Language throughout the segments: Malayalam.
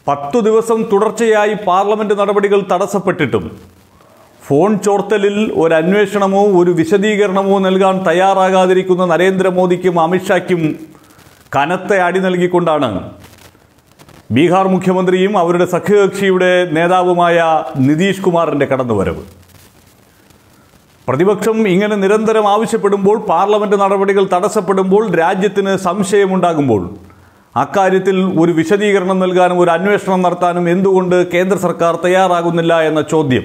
പത്തു ദിവസം തുടർച്ചയായി പാർലമെന്റ് നടപടികൾ തടസ്സപ്പെട്ടിട്ടും ഫോൺ ചോർത്തലിൽ ഒരു അന്വേഷണമോ ഒരു വിശദീകരണമോ നൽകാൻ തയ്യാറാകാതിരിക്കുന്ന നരേന്ദ്രമോദിക്കും അമിത്ഷായ്ക്കും കനത്ത അടി നൽകിക്കൊണ്ടാണ് ബീഹാർ മുഖ്യമന്ത്രിയും അവരുടെ സഖ്യകക്ഷിയുടെ നേതാവുമായ നിതീഷ് കുമാറിൻ്റെ കടന്നുവരവ് പ്രതിപക്ഷം ഇങ്ങനെ നിരന്തരം ആവശ്യപ്പെടുമ്പോൾ പാർലമെന്റ് നടപടികൾ തടസ്സപ്പെടുമ്പോൾ രാജ്യത്തിന് സംശയമുണ്ടാകുമ്പോൾ അക്കാര്യത്തിൽ ഒരു വിശദീകരണം നൽകാനും ഒരു അന്വേഷണം നടത്താനും എന്തുകൊണ്ട് കേന്ദ്ര സർക്കാർ തയ്യാറാകുന്നില്ല എന്ന ചോദ്യം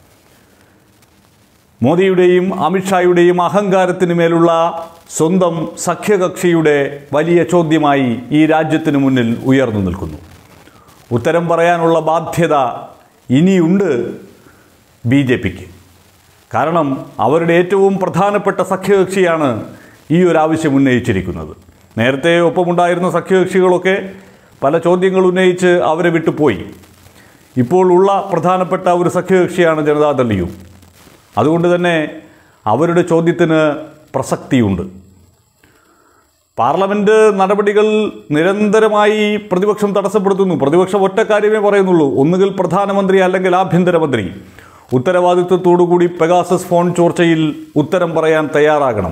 മോദിയുടെയും അമിത്ഷായുടെയും അഹങ്കാരത്തിന് മേലുള്ള സ്വന്തം സഖ്യകക്ഷിയുടെ വലിയ ചോദ്യമായി ഈ രാജ്യത്തിന് മുന്നിൽ ഉയർന്നു നിൽക്കുന്നു ഉത്തരം പറയാനുള്ള ബാധ്യത ഇനിയുണ്ട് ബി ജെ പിക്ക് കാരണം അവരുടെ ഏറ്റവും പ്രധാനപ്പെട്ട സഖ്യകക്ഷിയാണ് ഈ ഒരു ആവശ്യം ഉന്നയിച്ചിരിക്കുന്നത് നേരത്തെ ഒപ്പമുണ്ടായിരുന്ന സഖ്യകക്ഷികളൊക്കെ പല ചോദ്യങ്ങൾ ഉന്നയിച്ച് അവരെ വിട്ടുപോയി ഇപ്പോൾ ഉള്ള പ്രധാനപ്പെട്ട ഒരു സഖ്യകക്ഷിയാണ് ജനതാദളിയും അതുകൊണ്ട് തന്നെ അവരുടെ ചോദ്യത്തിന് പ്രസക്തിയുണ്ട് പാർലമെന്റ് നടപടികൾ നിരന്തരമായി പ്രതിപക്ഷം തടസ്സപ്പെടുത്തുന്നു പ്രതിപക്ഷം ഒറ്റ കാര്യമേ പറയുന്നുള്ളൂ ഒന്നുകിൽ പ്രധാനമന്ത്രി അല്ലെങ്കിൽ ആഭ്യന്തരമന്ത്രി ഉത്തരവാദിത്വത്തോടുകൂടി പെഗാസസ് ഫോൺ ചോർച്ചയിൽ ഉത്തരം പറയാൻ തയ്യാറാകണം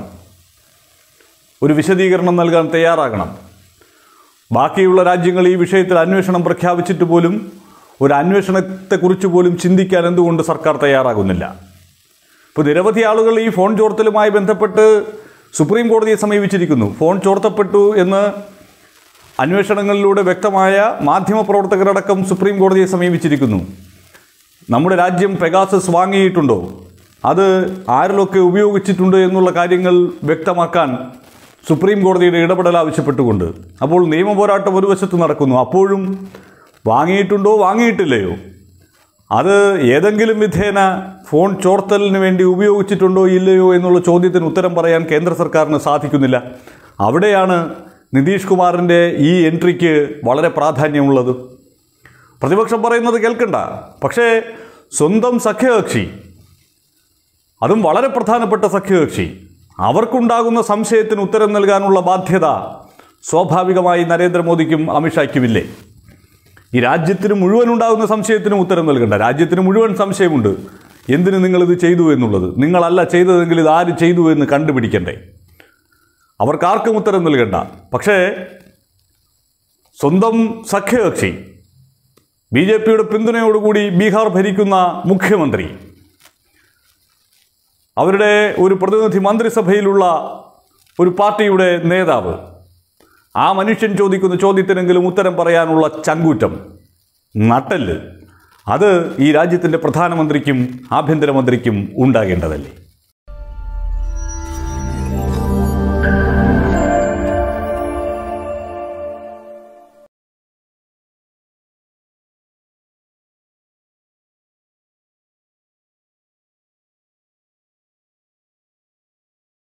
ഒരു വിശദീകരണം നൽകാൻ തയ്യാറാകണം ബാക്കിയുള്ള രാജ്യങ്ങൾ ഈ വിഷയത്തിൽ അന്വേഷണം പ്രഖ്യാപിച്ചിട്ട് പോലും ഒരു അന്വേഷണത്തെക്കുറിച്ച് പോലും ചിന്തിക്കാൻ എന്തുകൊണ്ട് സർക്കാർ തയ്യാറാകുന്നില്ല ഇപ്പോൾ നിരവധി ആളുകൾ ഈ ഫോൺ ചോർത്തലുമായി ബന്ധപ്പെട്ട് സുപ്രീം കോടതിയെ സമീപിച്ചിരിക്കുന്നു ഫോൺ ചോർത്തപ്പെട്ടു എന്ന് അന്വേഷണങ്ങളിലൂടെ വ്യക്തമായ മാധ്യമപ്രവർത്തകരടക്കം സുപ്രീം കോടതിയെ സമീപിച്ചിരിക്കുന്നു നമ്മുടെ രാജ്യം പെഗാസസ് വാങ്ങിയിട്ടുണ്ടോ അത് ആരിലൊക്കെ ഉപയോഗിച്ചിട്ടുണ്ട് എന്നുള്ള കാര്യങ്ങൾ വ്യക്തമാക്കാൻ സുപ്രീം കോടതിയുടെ ഇടപെടൽ ആവശ്യപ്പെട്ടുകൊണ്ട് അപ്പോൾ നിയമപോരാട്ടം ഒരു വശത്ത് നടക്കുന്നു അപ്പോഴും വാങ്ങിയിട്ടുണ്ടോ വാങ്ങിയിട്ടില്ലയോ അത് ഏതെങ്കിലും വിധേന ഫോൺ ചോർത്തലിന് വേണ്ടി ഉപയോഗിച്ചിട്ടുണ്ടോ ഇല്ലയോ എന്നുള്ള ചോദ്യത്തിന് ഉത്തരം പറയാൻ കേന്ദ്ര സർക്കാരിന് സാധിക്കുന്നില്ല അവിടെയാണ് നിതീഷ് കുമാറിൻ്റെ ഈ എൻട്രിക്ക് വളരെ പ്രാധാന്യമുള്ളത് പ്രതിപക്ഷം പറയുന്നത് കേൾക്കണ്ട പക്ഷേ സ്വന്തം സഖ്യകക്ഷി അതും വളരെ പ്രധാനപ്പെട്ട സഖ്യകക്ഷി അവർക്കുണ്ടാകുന്ന സംശയത്തിന് ഉത്തരം നൽകാനുള്ള ബാധ്യത സ്വാഭാവികമായി നരേന്ദ്രമോദിക്കും അമിത്ഷായ്ക്കുമില്ലേ ഈ രാജ്യത്തിന് മുഴുവൻ ഉണ്ടാകുന്ന സംശയത്തിനും ഉത്തരം നൽകണ്ട രാജ്യത്തിന് മുഴുവൻ സംശയമുണ്ട് എന്തിന് നിങ്ങളിത് ചെയ്തു എന്നുള്ളത് നിങ്ങളല്ല ചെയ്തതെങ്കിൽ ഇത് ആര് ചെയ്തു എന്ന് കണ്ടുപിടിക്കണ്ടേ അവർക്കാർക്കും ഉത്തരം നൽകണ്ട പക്ഷേ സ്വന്തം സഖ്യകക്ഷി ബി ജെ പിയുടെ പിന്തുണയോടുകൂടി ബീഹാർ ഭരിക്കുന്ന മുഖ്യമന്ത്രി അവരുടെ ഒരു പ്രതിനിധി മന്ത്രിസഭയിലുള്ള ഒരു പാർട്ടിയുടെ നേതാവ് ആ മനുഷ്യൻ ചോദിക്കുന്ന ചോദ്യത്തിനെങ്കിലും ഉത്തരം പറയാനുള്ള ചങ്കൂറ്റം നട്ടല് അത് ഈ രാജ്യത്തിൻ്റെ പ്രധാനമന്ത്രിക്കും ആഭ്യന്തരമന്ത്രിക്കും ഉണ്ടാകേണ്ടതല്ലേ